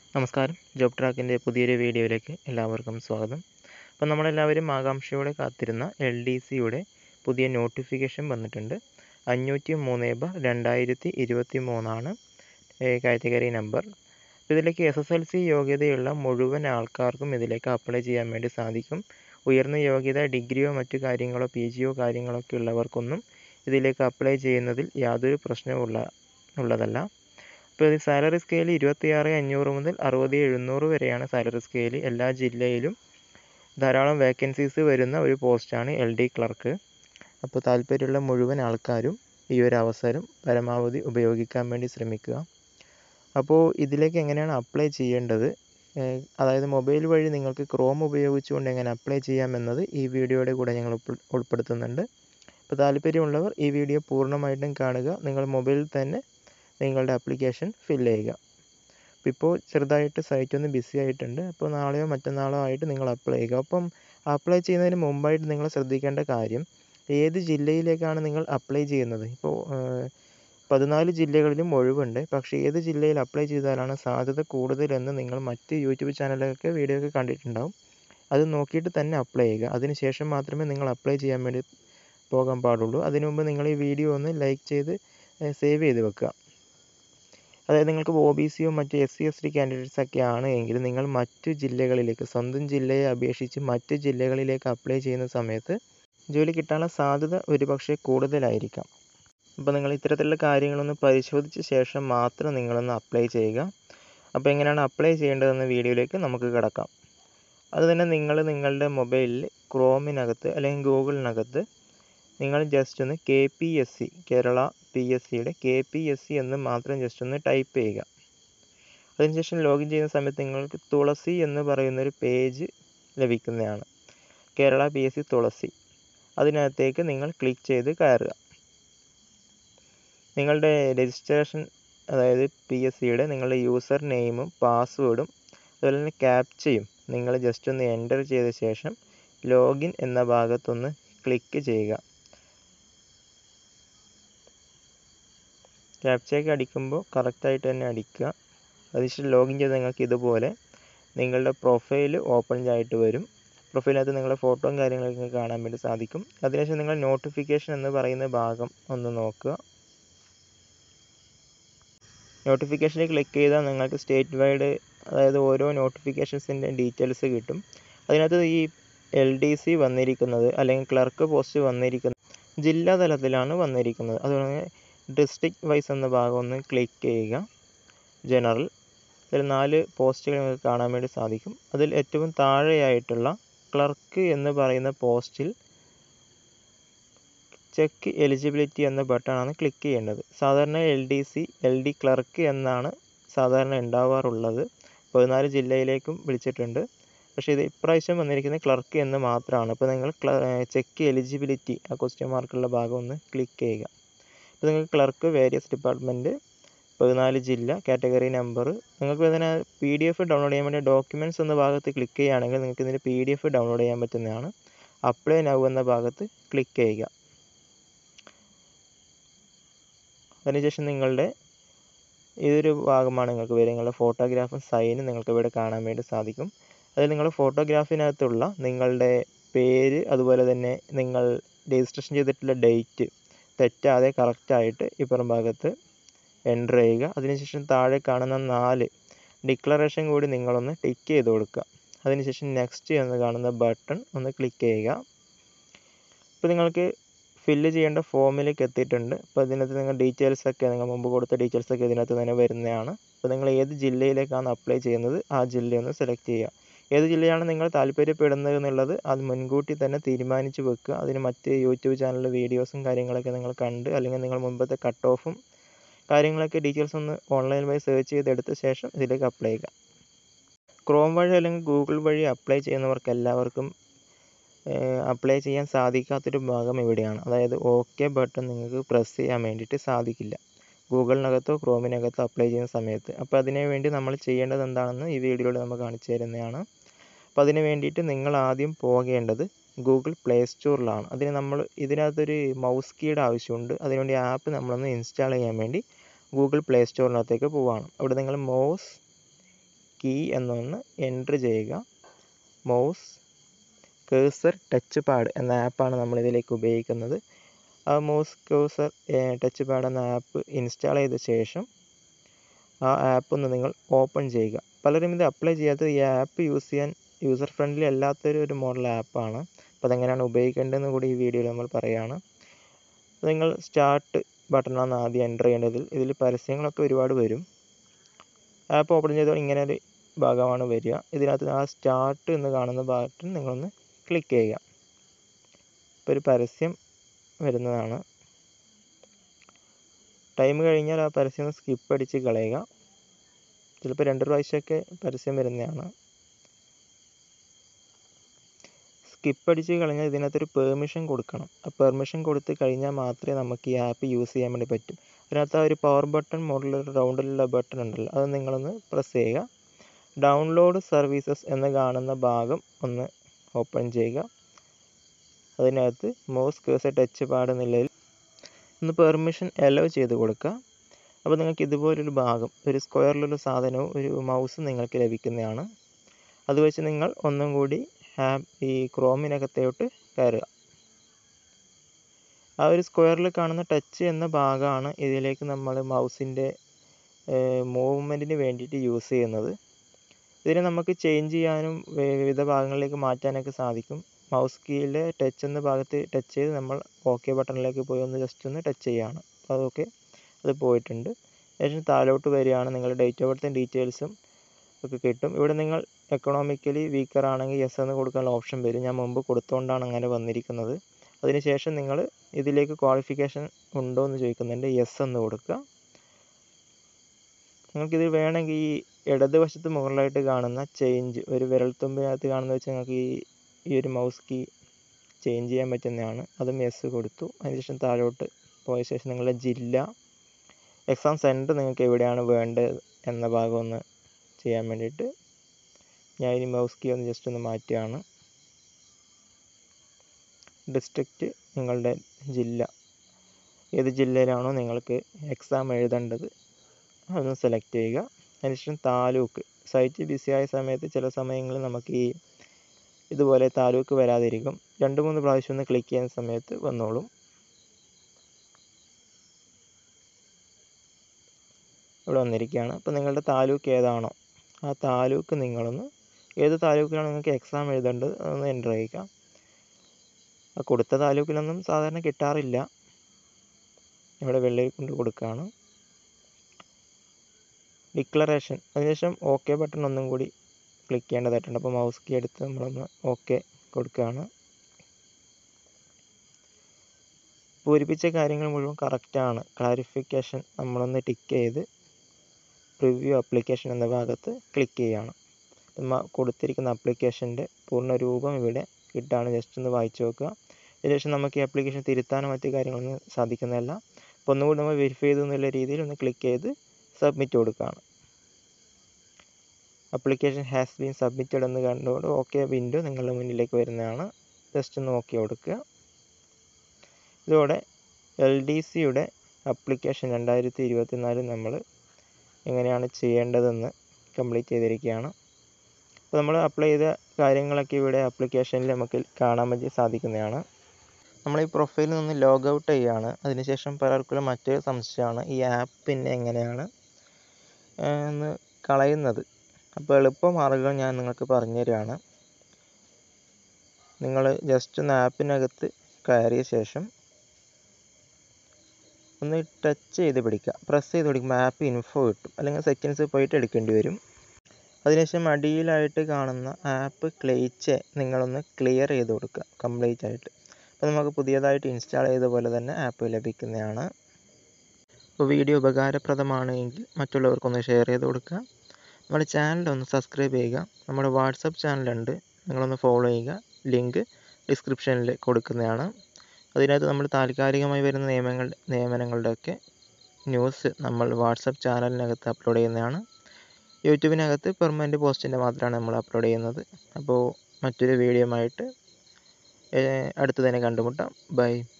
നമസ്കാരം ജോബ് ട്രാക്കിൻ്റെ പുതിയൊരു വീഡിയോയിലേക്ക് എല്ലാവർക്കും സ്വാഗതം അപ്പോൾ നമ്മളെല്ലാവരും ആകാംക്ഷയോടെ കാത്തിരുന്ന എൽ ഡി സിയുടെ പുതിയ നോട്ടിഫിക്കേഷൻ വന്നിട്ടുണ്ട് അഞ്ഞൂറ്റി മൂന്ന് ബ രണ്ടായിരത്തി ഇരുപത്തി മൂന്നാണ് കാറ്റഗറി നമ്പർ അപ്പോൾ ഇതിലേക്ക് എസ് എസ് എൽ സി യോഗ്യതയുള്ള മുഴുവൻ ആൾക്കാർക്കും ഇതിലേക്ക് അപ്ലൈ ചെയ്യാൻ വേണ്ടി സാധിക്കും ഉയർന്ന യോഗ്യത ഡിഗ്രിയോ മറ്റു കാര്യങ്ങളോ പി ജിയോ കാര്യങ്ങളോ ഒക്കെ ഉള്ളവർക്കൊന്നും ഇതിലേക്ക് അപ്ലൈ ചെയ്യുന്നതിൽ യാതൊരു പ്രശ്നവും ഉള്ള ഉള്ളതല്ല ഇപ്പോൾ ഇത് സാലറി സ്കെയിൽ ഇരുപത്തിയാറ് അഞ്ഞൂറ് മുതൽ അറുപത് എഴുന്നൂറ് വരെയാണ് സാലറി സ്കെയിൽ എല്ലാ ജില്ലയിലും ധാരാളം വേക്കൻസീസ് വരുന്ന ഒരു പോസ്റ്റാണ് എൽ ഡി ക്ലർക്ക് അപ്പോൾ താല്പര്യമുള്ള മുഴുവൻ ആൾക്കാരും ഈ ഒരു അവസരം പരമാവധി ഉപയോഗിക്കാൻ വേണ്ടി ശ്രമിക്കുക അപ്പോൾ ഇതിലേക്ക് എങ്ങനെയാണ് അപ്ലൈ ചെയ്യേണ്ടത് അതായത് മൊബൈൽ വഴി നിങ്ങൾക്ക് ക്രോം ഉപയോഗിച്ചുകൊണ്ട് എങ്ങനെ അപ്ലൈ ചെയ്യാമെന്നത് ഈ വീഡിയോയുടെ കൂടെ ഞങ്ങൾ ഉൾപ്പെടുത്തുന്നുണ്ട് അപ്പോൾ താല്പര്യമുള്ളവർ ഈ വീഡിയോ പൂർണ്ണമായിട്ടും കാണുക നിങ്ങൾ മൊബൈലിൽ തന്നെ നിങ്ങളുടെ ആപ്ലിക്കേഷൻ ഫില്ല് ചെയ്യുക അപ്പോൾ ഇപ്പോൾ ചെറുതായിട്ട് സൈറ്റ് ഒന്ന് ബിസി ആയിട്ടുണ്ട് അപ്പോൾ നാളെയോ മറ്റന്നാളോ ആയിട്ട് നിങ്ങൾ അപ്ലൈ ചെയ്യുക അപ്പം അപ്ലൈ ചെയ്യുന്നതിന് മുമ്പായിട്ട് നിങ്ങൾ ശ്രദ്ധിക്കേണ്ട കാര്യം ഏത് ജില്ലയിലേക്കാണ് നിങ്ങൾ അപ്ലൈ ചെയ്യുന്നത് ഇപ്പോൾ പതിനാല് ജില്ലകളിലും ഒഴിവുണ്ട് പക്ഷേ ഏത് ജില്ലയിൽ അപ്ലൈ ചെയ്താലാണ് സാധ്യത കൂടുതലെന്ന് നിങ്ങൾ മറ്റ് യൂട്യൂബ് ചാനലൊക്കെ വീഡിയോ ഒക്കെ കണ്ടിട്ടുണ്ടാവും അത് നോക്കിയിട്ട് തന്നെ അപ്ലൈ ചെയ്യുക അതിനുശേഷം മാത്രമേ നിങ്ങൾ അപ്ലൈ ചെയ്യാൻ വേണ്ടി പോകാൻ പാടുള്ളൂ അതിനു മുമ്പ് നിങ്ങൾ ഈ വീഡിയോ ഒന്ന് ലൈക്ക് ചെയ്ത് സേവ് ചെയ്ത് വെക്കുക അതായത് നിങ്ങൾക്ക് ഒ ബി സിയോ മറ്റ് S C S T candidates ഒക്കെ ആണ് എങ്കിൽ നിങ്ങൾ മറ്റു ജില്ലകളിലേക്ക് സ്വന്തം ജില്ലയെ അപേക്ഷിച്ച് മറ്റ് ജില്ലകളിലേക്ക് അപ്ലൈ ചെയ്യുന്ന സമയത്ത് ജോലി കിട്ടാനുള്ള സാധ്യത ഒരുപക്ഷെ കൂടുതലായിരിക്കാം അപ്പോൾ നിങ്ങൾ ഇത്തരത്തിലുള്ള കാര്യങ്ങളൊന്ന് പരിശോധിച്ച ശേഷം മാത്രം നിങ്ങളൊന്ന് അപ്ലൈ ചെയ്യുക അപ്പോൾ എങ്ങനെയാണ് അപ്ലൈ ചെയ്യേണ്ടതെന്ന വീഡിയോയിലേക്ക് നമുക്ക് കിടക്കാം അതുതന്നെ നിങ്ങൾ നിങ്ങളുടെ മൊബൈലിൽ ക്രോമിനകത്ത് അല്ലെങ്കിൽ ഗൂഗിളിനകത്ത് നിങ്ങൾ ജസ്റ്റ് ഒന്ന് K P S C Kerala P S സിയുടെ കെ പി എസ് സി എന്ന് മാത്രം ജസ്റ്റ് ഒന്ന് ടൈപ്പ് ചെയ്യുക അതിനുശേഷം ലോഗിൻ ചെയ്യുന്ന സമയത്ത് നിങ്ങൾക്ക് തുളസി എന്ന് പറയുന്നൊരു പേജ് ലഭിക്കുന്നതാണ് Kerala P S C Thulasi അതിനകത്തേക്ക് നിങ്ങൾ ക്ലിക്ക് ചെയ്ത് കയറുക നിങ്ങളുടെ രജിസ്ട്രേഷൻ അതായത് പി എസ് സിയുടെ നിങ്ങളുടെ യൂസർ നെയിമും പാസ്വേഡും അതുപോലെ തന്നെ ക്യാപ്ചയും നിങ്ങൾ ജസ്റ്റ് ഒന്ന് എൻ്റർ ചെയ്ത ശേഷം ലോഗിൻ എന്ന ഭാഗത്തൊന്ന് ക്ലിക്ക് ചെയ്യുക ക്യാപ്ചയൊക്കെ അടിക്കുമ്പോൾ കറക്റ്റായിട്ട് തന്നെ അടിക്കുക അതിനുശേഷം ലോഗിൻ ചെയ്ത് നിങ്ങൾക്ക് ഇതുപോലെ നിങ്ങളുടെ പ്രൊഫൈൽ ഓപ്പൺ ആയിട്ട് വരും പ്രൊഫൈലിനകത്ത് നിങ്ങളുടെ ഫോട്ടോയും കാര്യങ്ങളൊക്കെ കാണാൻ വേണ്ടി സാധിക്കും അതിനുശേഷം നിങ്ങൾ നോട്ടിഫിക്കേഷൻ എന്ന് പറയുന്ന ഭാഗം ഒന്ന് നോക്കുക നോട്ടിഫിക്കേഷനിൽ ക്ലിക്ക് ചെയ്താൽ നിങ്ങൾക്ക് സ്റ്റേറ്റ് വൈഡ് അതായത് ഓരോ നോട്ടിഫിക്കേഷൻസിൻ്റെ ഡീറ്റെയിൽസ് കിട്ടും അതിനകത്ത് ഈ എൽ ഡി സി വന്നിരിക്കുന്നത് അല്ലെങ്കിൽ ക്ലർക്ക് പോസ്റ്റ് വന്നിരിക്കുന്നത് ജില്ലാ തലത്തിലാണ് വന്നിരിക്കുന്നത് അതുകൊണ്ട് ഡിസ്ട്രിക്ട് വൈസ് എന്ന ഭാഗം ഒന്ന് ക്ലിക്ക് ചെയ്യുക ജനറൽ ഇതിൽ നാല് പോസ്റ്റുകൾ നിങ്ങൾക്ക് കാണാൻ വേണ്ടി സാധിക്കും അതിൽ ഏറ്റവും താഴെയായിട്ടുള്ള ക്ലർക്ക് എന്ന് പറയുന്ന പോസ്റ്റിൽ ചെക്ക് എലിജിബിലിറ്റി എന്ന ബട്ടണാണ് ക്ലിക്ക് ചെയ്യേണ്ടത് സാധാരണ L D C L D clerk എന്നാണ് സാധാരണ ഉണ്ടാവാറുള്ളത് പതിനാല് ജില്ലയിലേക്കും വിളിച്ചിട്ടുണ്ട് പക്ഷേ ഇത് ഇപ്രാവശ്യം വന്നിരിക്കുന്നത് ക്ലർക്ക് എന്ന് മാത്രമാണ് അപ്പോൾ നിങ്ങൾ ചെക്ക് എലിജിബിലിറ്റി ആ ക്വസ്റ്റ്യൻ മാർക്കുള്ള ഭാഗം ഒന്ന് ക്ലിക്ക് ചെയ്യുക അപ്പോൾ നിങ്ങൾക്ക് ക്ലർക്ക് വേരിയസ് ഡിപ്പാർട്ട്മെൻറ്റ് പതിനാല് ജില്ല കാറ്റഗറി നമ്പർ നിങ്ങൾക്ക് ഇതിന് പി ഡി എഫ് ഡൗൺലോഡ് ചെയ്യാൻ വേണ്ടി ഡോക്യുമെൻറ്റ്സ് എന്ന ഭാഗത്ത് ക്ലിക്ക് ചെയ്യുകയാണെങ്കിൽ നിങ്ങൾക്ക് ഇതിൻ്റെ പി ഡി എഫ് ഡൗൺലോഡ് ചെയ്യാൻ പറ്റുന്നതാണ് അപ്ലൈ നൗ എന്ന ഭാഗത്ത് ക്ലിക്ക് ചെയ്യുക അതിനുശേഷം നിങ്ങളുടെ ഇതൊരു ഭാഗമാണ് നിങ്ങൾക്ക് വരിക നിങ്ങളുടെ ഫോട്ടോഗ്രാഫും സൈനും നിങ്ങൾക്ക് ഇവിടെ കാണാൻ വേണ്ടി സാധിക്കും അതിൽ നിങ്ങളുടെ ഫോട്ടോഗ്രാഫിനകത്തുള്ള നിങ്ങളുടെ പേര് അതുപോലെ തന്നെ നിങ്ങൾ രജിസ്ട്രേഷൻ ചെയ്തിട്ടുള്ള ഡേറ്റ് തെറ്റാതെ കറക്റ്റായിട്ട് ഇപ്പുറം ഭാഗത്ത് എൻ്റർ ചെയ്യുക അതിനുശേഷം താഴെ കാണുന്ന നാല് ഡിക്ലറേഷൻ കൂടി നിങ്ങളൊന്ന് ടിക്ക് ചെയ്ത് കൊടുക്കുക അതിനുശേഷം നെക്സ്റ്റ് എന്ന് കാണുന്ന ബട്ടൺ ഒന്ന് ക്ലിക്ക് ചെയ്യുക ഇപ്പോൾ നിങ്ങൾക്ക് ഫില്ല് ചെയ്യേണ്ട ഫോമിലേക്ക് എത്തിയിട്ടുണ്ട് അപ്പോൾ ഇതിനകത്ത് നിങ്ങൾ ഡീറ്റെയിൽസ് ഒക്കെ നിങ്ങൾ മുമ്പ് കൊടുത്ത ഡീറ്റെയിൽസ് ഒക്കെ ഇതിനകത്ത് തന്നെ വരുന്നതാണ് അപ്പോൾ നിങ്ങൾ ഏത് ജില്ലയിലേക്കാണ് അപ്ലൈ ചെയ്യുന്നത് ആ ജില്ലയൊന്ന് സെലക്ട് ചെയ്യുക ഏത് ജില്ലയാണ് നിങ്ങൾ താല്പര്യപ്പെടുന്നത് എന്നുള്ളത് അത് മുൻകൂട്ടി തന്നെ തീരുമാനിച്ച് വെക്കുക അതിന് മറ്റ് യൂട്യൂബ് ചാനലിലെ വീഡിയോസും കാര്യങ്ങളൊക്കെ നിങ്ങൾ കണ്ട് അല്ലെങ്കിൽ നിങ്ങൾ മുമ്പത്തെ കട്ട് ഓഫും കാര്യങ്ങളൊക്കെ ഡീറ്റെയിൽസ് ഒന്ന് ഓൺലൈൻ വഴി സെർച്ച് ചെയ്തെടുത്ത ശേഷം ഇതിലേക്ക് അപ്ലൈ ചെയ്യുക ക്രോം വഴി അല്ലെങ്കിൽ ഗൂഗിൾ വഴി അപ്ലൈ ചെയ്യുന്നവർക്ക് എല്ലാവർക്കും അപ്ലൈ ചെയ്യാൻ സാധിക്കാത്തൊരു ഭാഗം ഇവിടെയാണ് അതായത് ഓക്കെ ബട്ടൺ നിങ്ങൾക്ക് പ്രസ് ചെയ്യാൻ വേണ്ടിയിട്ട് സാധിക്കില്ല ഗൂഗിളിനകത്തോ ക്രോമിനകത്തോ അപ്ലൈ ചെയ്യുന്ന സമയത്ത് അപ്പോൾ അതിനു വേണ്ടി നമ്മൾ ചെയ്യേണ്ടത് എന്താണെന്ന് ഈ വീഡിയോയിൽ നമ്മൾ കാണിച്ചു തരുന്നതാണ് അപ്പോൾ അതിന് വേണ്ടിയിട്ട് നിങ്ങൾ ആദ്യം പോകേണ്ടത് ഗൂഗിൾ പ്ലേ സ്റ്റോറിലാണ് അതിന് നമ്മൾ ഇതിനകത്തൊരു മൗസ് കീയുടെ ആവശ്യമുണ്ട് അതിനുവേണ്ടി ആപ്പ് നമ്മളൊന്ന് ഇൻസ്റ്റാൾ ചെയ്യാൻ വേണ്ടി ഗൂഗിൾ പ്ലേ സ്റ്റോറിനകത്തേക്ക് പോവുകയാണ് അവിടെ നിങ്ങൾ മൗസ് കീ എന്നൊന്ന് എൻറ്റർ ചെയ്യുക മൗസ് കേഴ്സർ ടച്ച് പാഡ് എന്ന ആപ്പാണ് നമ്മൾ ഇതിലേക്ക് ഉപയോഗിക്കുന്നത് ആ മൗസ് കേഴ്സർ ടച്ച് പാഡ് എന്ന ആപ്പ് ഇൻസ്റ്റാൾ ചെയ്ത ശേഷം ആ ആപ്പ് ഒന്ന് നിങ്ങൾ ഓപ്പൺ ചെയ്യുക പലരും ഇത് അപ്ലൈ ചെയ്യാത്തത് ഈ ആപ്പ് യൂസ് ചെയ്യാൻ യൂസർ ഫ്രണ്ട്ലി അല്ലാത്തൊരു ഒരു മോഡൽ ആപ്പാണ് അപ്പോൾ അതെങ്ങനെയാണ് ഉപയോഗിക്കേണ്ടതെന്ന് കൂടി ഈ വീഡിയോയിൽ നമ്മൾ പറയുകയാണ് നിങ്ങൾ സ്റ്റാർട്ട് ബട്ടണാണ് ആദ്യം എൻ്റർ ചെയ്യേണ്ടത് ഇതിൽ പരസ്യങ്ങളൊക്കെ ഒരുപാട് വരും ആപ്പ് ഓപ്പൺ ചെയ്താൽ ഇങ്ങനെ ഒരു ഭാഗമാണ് വരിക ഇതിനകത്ത് ആ സ്റ്റാർട്ട് എന്ന് കാണുന്ന ബട്ടൺ നിങ്ങളൊന്ന് ക്ലിക്ക് ചെയ്യുക ഇപ്പോൾ ഒരു പരസ്യം വരുന്നതാണ് ടൈം കഴിഞ്ഞാൽ ആ പരസ്യം സ്കിപ്പ് അടിച്ച് കളയുക ചിലപ്പോൾ രണ്ട് പ്രാവശ്യമൊക്കെ പരസ്യം വരുന്നതാണ് സ്കിപ്പ് അടിച്ച് കളഞ്ഞാൽ ഇതിനകത്തൊരു പെർമിഷൻ കൊടുക്കണം ആ പെർമിഷൻ കൊടുത്ത് കഴിഞ്ഞാൽ മാത്രമേ നമുക്ക് ഈ ആപ്പ് യൂസ് ചെയ്യാൻ വേണ്ടി പറ്റും അതിനകത്ത് ആ ഒരു പവർ ബട്ടൺ മോഡലൊരു റൗണ്ടിലുള്ള ബട്ടൺ ഉണ്ടല്ലോ അത് നിങ്ങളൊന്ന് പ്രസ് ചെയ്യുക ഡൗൺലോഡ് സർവീസസ് എന്ന് കാണുന്ന ഭാഗം ഒന്ന് ഓപ്പൺ ചെയ്യുക അതിനകത്ത് മൗസ് കേഴ്സർ ടച്ച് പാഡ് നിലയിൽ ഒന്ന് പെർമിഷൻ അലോ ചെയ്ത് കൊടുക്കുക അപ്പോൾ നിങ്ങൾക്ക് ഇതുപോലൊരു ഭാഗം ഒരു സ്ക്വയറിലൊരു സാധനവും ഒരു മൗസും നിങ്ങൾക്ക് ലഭിക്കുന്നതാണ് അത് വെച്ച് നിങ്ങൾ ഒന്നും കൂടി ആപ്പ് ഈ ക്രോമിനകത്തോട്ട് കയറുക ആ ഒരു സ്ക്വയറിൽ കാണുന്ന ടച്ച് എന്ന ഭാഗമാണ് ഇതിലേക്ക് നമ്മൾ മൗസിൻ്റെ മൂവ്മെൻറ്റിന് വേണ്ടിയിട്ട് യൂസ് ചെയ്യുന്നത് ഇതിനെ നമുക്ക് ചേഞ്ച് ചെയ്യാനും വിവിധ ഭാഗങ്ങളിലേക്ക് മാറ്റാനൊക്കെ സാധിക്കും മൗസ് കീയിലെ ടച്ച് എന്ന ഭാഗത്ത് ടച്ച് ചെയ്ത് നമ്മൾ ഓക്കെ ബട്ടണിലേക്ക് പോയി ഒന്ന് ജസ്റ്റ് ഒന്ന് ടച്ച് ചെയ്യുകയാണ് അപ്പോൾ അതൊക്കെ അത് പോയിട്ടുണ്ട് ശേഷം താഴോട്ട് വരികയാണ് നിങ്ങളുടെ ഡേറ്റ് ഓഫ് ബർത്തും ഡീറ്റെയിൽസും ഒക്കെ കിട്ടും ഇവിടെ നിങ്ങൾ എക്കണോമിക്കലി വീക്കർ ആണെങ്കിൽ യെസ് എന്ന് കൊടുക്കാനുള്ള ഓപ്ഷൻ വരും ഞാൻ മുമ്പ് കൊടുത്തുകൊണ്ടാണ് അങ്ങനെ വന്നിരിക്കുന്നത് അതിനുശേഷം നിങ്ങൾ ഇതിലേക്ക് ക്വാളിഫിക്കേഷൻ ഉണ്ടോ എന്ന് ചോദിക്കുന്നുണ്ട് യെസ് എന്ന് കൊടുക്കുക നിങ്ങൾക്കിത് വേണമെങ്കിൽ ഈ ഇടതുവശത്ത് മുകളിലായിട്ട് കാണുന്ന ചേഞ്ച് ഒരു വിരൽത്തുമ്പിനകത്ത് കാണുന്ന വെച്ച് നിങ്ങൾക്ക് ഈ ഈ ഒരു മൗസ് കീ ചേഞ്ച് ചെയ്യാൻ പറ്റുന്നതാണ് അതും യെസ് കൊടുത്തു അതിനുശേഷം താഴോട്ട് പോയ ശേഷം നിങ്ങളുടെ ജില്ല എക്സാം സെൻറ്റർ നിങ്ങൾക്ക് എവിടെയാണ് വേണ്ടത് എന്ന ഭാഗം ഒന്ന് ചെയ്യാൻ വേണ്ടിയിട്ട് ഞാൻ ഇനി മൗസ് കീ ഒന്ന് ജസ്റ്റ് ഒന്ന് മാറ്റുകയാണ് ഡിസ്ട്രിക്റ്റ് നിങ്ങളുടെ ജില്ല ഏത് ജില്ലയിലാണോ നിങ്ങൾക്ക് എക്സാം എഴുതേണ്ടത് അതൊന്ന് സെലക്ട് ചെയ്യുക അതിനുശേഷം താലൂക്ക് സൈറ്റ് ബിസിയായ സമയത്ത് ചില സമയങ്ങളിൽ നമുക്ക് ഈ ഇതുപോലെ താലൂക്ക് വരാതിരിക്കും രണ്ട് മൂന്ന് പ്രാവശ്യം ഒന്ന് ക്ലിക്ക് ചെയ്യുന്ന സമയത്ത് വന്നോളും ഇവിടെ വന്നിരിക്കുകയാണ് അപ്പോൾ നിങ്ങളുടെ താലൂക്ക് ഏതാണോ ആ താലൂക്ക് നിങ്ങളൊന്ന് ഏത് താലൂക്കിലാണ് നിങ്ങൾക്ക് എക്സാം എഴുതേണ്ടത് അതൊന്ന് എൻ്റർ ചെയ്യുക ആ കൊടുത്ത താലൂക്കിലൊന്നും സാധാരണ കിട്ടാറില്ല ഇവിടെ വെള്ളയിൽ കൊണ്ട് കൊടുക്കുകയാണ് ഡിക്ലറേഷൻ അതിനുശേഷം ഓക്കെ ബട്ടൺ ഒന്നും കൂടി ക്ലിക്ക് ചെയ്യേണ്ടതായിട്ടുണ്ട് അപ്പോൾ മൗസ് കീ എടുത്ത് നമ്മളൊന്ന് ഓക്കെ കൊടുക്കുകയാണ് പൂരിപ്പിച്ച കാര്യങ്ങൾ മുഴുവൻ കറക്റ്റാണ് ക്ലാരിഫിക്കേഷൻ നമ്മളൊന്ന് ടിക്ക് ചെയ്ത് പ്രിവ്യൂ ആപ്ലിക്കേഷൻ എന്ന ഭാഗത്ത് ക്ലിക്ക് ചെയ്യുകയാണ് കൊടുത്തിരിക്കുന്ന ആപ്ലിക്കേഷൻ്റെ പൂർണ്ണ രൂപം ഇവിടെ കിട്ടാണ് ജസ്റ്റ് ഒന്ന് വായിച്ചു നോക്കുക അതിനുശേഷം നമുക്ക് ഈ ആപ്ലിക്കേഷൻ തിരുത്താനോ മറ്റു കാര്യങ്ങളൊന്നും സാധിക്കുന്നതല്ല അപ്പോൾ ഒന്നുകൂടി നമ്മൾ വെരിഫൈ ചെയ്തു എന്നുള്ള രീതിയിൽ ഒന്ന് ക്ലിക്ക് ചെയ്ത് സബ്മിറ്റ് കൊടുക്കുകയാണ് ആപ്ലിക്കേഷൻ ഹാസ് ബീൻ സബ്മിറ്റഡ് എന്ന് കണ്ടുകൊണ്ട് ഓക്കെ വിൻഡോ നിങ്ങളുടെ മുന്നിലേക്ക് വരുന്നതാണ് ജസ്റ്റ് ഒന്ന് ഓക്കെ കൊടുക്കുക ഇതോടെ എൽ ഡി സിയുടെ ആപ്ലിക്കേഷൻ രണ്ടായിരത്തി ഇരുപത്തി നാല് നമ്മൾ എങ്ങനെയാണ് ചെയ്യേണ്ടതെന്ന് കംപ്ലീറ്റ് ചെയ്തിരിക്കുകയാണ് അപ്പോൾ നമ്മൾ അപ്ലൈ ചെയ്ത കാര്യങ്ങളൊക്കെ ഇവിടെ ആപ്ലിക്കേഷനിൽ നമുക്ക് കാണാൻ വേണ്ടി സാധിക്കുന്നതാണ് നമ്മൾ ഈ പ്രൊഫൈലിൽ നിന്ന് ലോഗ് ഔട്ട് ചെയ്യുകയാണ് അതിനുശേഷം പലർക്കും മറ്റൊരു സംശയമാണ് ഈ ആപ്പ് പിന്നെ എങ്ങനെയാണ് എന്ന് കളയുന്നത് അപ്പോൾ എളുപ്പമാർഗ്ഗം ഞാൻ നിങ്ങൾക്ക് പറഞ്ഞു തരികയാണ് നിങ്ങൾ ജസ്റ്റ് ഒന്ന് ആപ്പിനകത്ത് കയറിയ ശേഷം ഒന്ന് ടച്ച് ചെയ്ത് പിടിക്കുക പ്രസ് ചെയ്ത് പിടിക്കുമ്പോൾ ആപ്പ് ഇൻഫോ കിട്ടും അല്ലെങ്കിൽ സെക്കൻഡ്സ് പോയിട്ട് എടുക്കേണ്ടി വരും അതിനുശേഷം അടിയിലായിട്ട് കാണുന്ന ആപ്പ് ക്ലേച്ച് നിങ്ങളൊന്ന് ക്ലിയർ ചെയ്ത് കൊടുക്കുക കംപ്ലീറ്റ് ആയിട്ട് അപ്പോൾ നമുക്ക് പുതിയതായിട്ട് ഇൻസ്റ്റാൾ ചെയ്ത പോലെ തന്നെ ആപ്പ് ലഭിക്കുന്നതാണ് അപ്പോൾ വീഡിയോ ഉപകാരപ്രദമാണ് എങ്കിൽ മറ്റുള്ളവർക്കൊന്ന് ഷെയർ ചെയ്ത് കൊടുക്കുക നമ്മുടെ ചാനലൊന്ന് സബ്സ്ക്രൈബ് ചെയ്യുക നമ്മുടെ വാട്സപ്പ് ചാനലുണ്ട് നിങ്ങളൊന്ന് ഫോളോ ചെയ്യുക ലിങ്ക് ഡിസ്ക്രിപ്ഷനിൽ കൊടുക്കുന്നതാണ് അതിനകത്ത് നമ്മൾ താൽക്കാലികമായി വരുന്ന നിയമങ്ങൾ നിയമനങ്ങളുടെയൊക്കെ ന്യൂസ് നമ്മൾ വാട്സപ്പ് ചാനലിനകത്ത് അപ്ലോഡ് ചെയ്യുന്നതാണ് യൂട്യൂബിനകത്ത് പെർമനൻറ്റ് പോസ്റ്റിൻ്റെ മാത്രമാണ് നമ്മൾ അപ്ലോഡ് ചെയ്യുന്നത് അപ്പോൾ മറ്റൊരു വീഡിയോ ആയിട്ട് അടുത്ത് തന്നെ കണ്ടുമുട്ടാം ബൈ